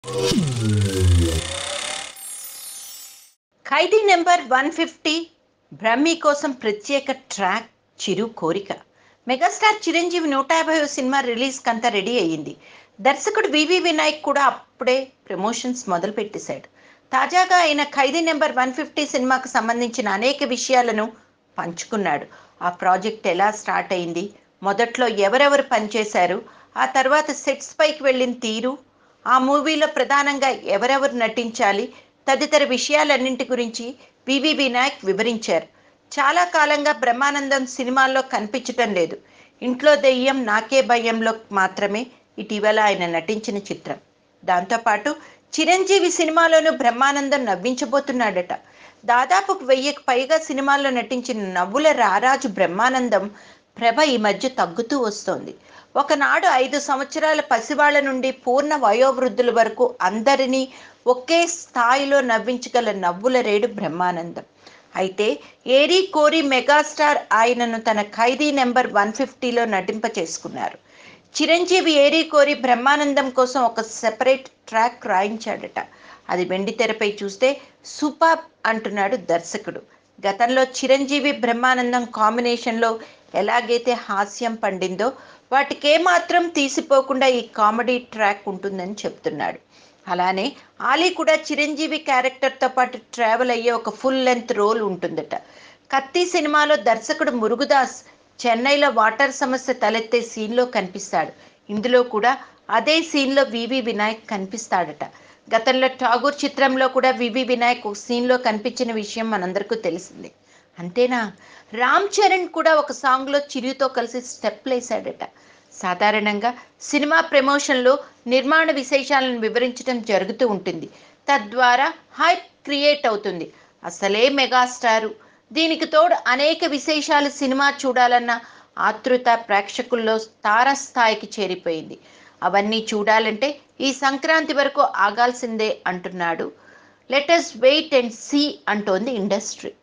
ఖైదీ number one fifty Brahmi కోసం ప్రత్యేక track చిరు కోరిక మెగాస్టార్ చిరంజీవి నూట యాభై సినిమా రిలీజ్ కంతా రెడీ అయ్యింది దర్శకుడు వివి వినాయక్ కూడా అప్పుడే ప్రమోషన్స్ మొదలు పెట్టేశాడు తాజాగా ఆయన ఖైదీ నెంబర్ వన్ ఫిఫ్టీ సినిమాకు సంబంధించిన అనేక విషయాలను పంచుకున్నాడు ఆ ప్రాజెక్ట్ ఎలా స్టార్ట్ అయింది మొదట్లో ఎవరెవరు పనిచేశారు ఆ తర్వాత సెట్స్ పైకి వెళ్ళిన తీరు ఆ మూవీలో ప్రధానంగా ఎవరెవరు నటించాలి తదితర విషయాలన్నింటి గురించి వివి వినాయక్ వివరించారు చాలా కాలంగా బ్రహ్మానందం సినిమాల్లో కనిపించటం లేదు ఇంట్లో దెయ్యం నాకే భయంలో మాత్రమే ఇటీవల ఆయన నటించిన చిత్రం దాంతోపాటు చిరంజీవి సినిమాలోనూ బ్రహ్మానందం నవ్వించబోతున్నాడట దాదాపు వెయ్యికి పైగా సినిమాల్లో నటించిన నవ్వుల రారాజు బ్రహ్మానందం ప్రభ ఈ మధ్య తగ్గుతూ వస్తోంది ఒకనాడు ఐదు సంవత్సరాల పసివాళ్ల నుండి పూర్ణ వయోవృద్ధుల వరకు అందరినీ ఒకే స్థాయిలో నవ్వించగల నవ్వుల రేడు బ్రహ్మానందం అయితే ఏరీ కోరి మెగాస్టార్ ఆయనను తన ఖైదీ నెంబర్ వన్ ఫిఫ్టీలో నటింప చేసుకున్నారు చిరంజీవి ఏరీ కోరి బ్రహ్మానందం కోసం ఒక సెపరేట్ ట్రాక్ రాయించాడట అది వెండి తెరపై చూస్తే సూపర్ అంటున్నాడు దర్శకుడు గతంలో చిరంజీవి బ్రహ్మానందం కాంబినేషన్లో ఎలాగైతే హాస్యం పండిందో వాటికేమాత్రం తీసిపోకుండా ఈ కామెడీ ట్రాక్ ఉంటుందని చెప్తున్నాడు అలానే ఆలీ కూడా చిరంజీవి క్యారెక్టర్తో పాటు ట్రావెల్ అయ్యే ఒక ఫుల్ లెంత్ రోల్ ఉంటుందట కత్తి సినిమాలో దర్శకుడు మురుగుదాస్ చెన్నైలో వాటర్ సమస్య తలెత్తే సీన్లో కనిపిస్తాడు ఇందులో కూడా అదే సీన్లో వివి వినాయక్ కనిపిస్తాడట గతంలో ఠాగూర్ చిత్రంలో కూడా వివి వినాయక్ ఒక సీన్లో కనిపించిన విషయం మనందరికీ తెలిసిందే అంతేనా రామ్ చరణ్ కూడా ఒక సాంగ్లో చిరుతో కలిసి స్టెప్లు వేశాడట సాధారణంగా సినిమా ప్రమోషన్లో నిర్మాణ విశేషాలను వివరించడం జరుగుతూ ఉంటుంది తద్వారా హైప్ క్రియేట్ అవుతుంది అసలే మెగాస్టారు దీనికి తోడు అనేక విశేషాలు సినిమా చూడాలన్న ఆతృత ప్రేక్షకుల్లో తారస్థాయికి చేరిపోయింది అవన్నీ చూడాలంటే ఈ సంక్రాంతి వరకు ఆగాల్సిందే అంటున్నాడు లెటస్ వెయిట్ అండ్ సీ అంటోంది ఇండస్ట్రీ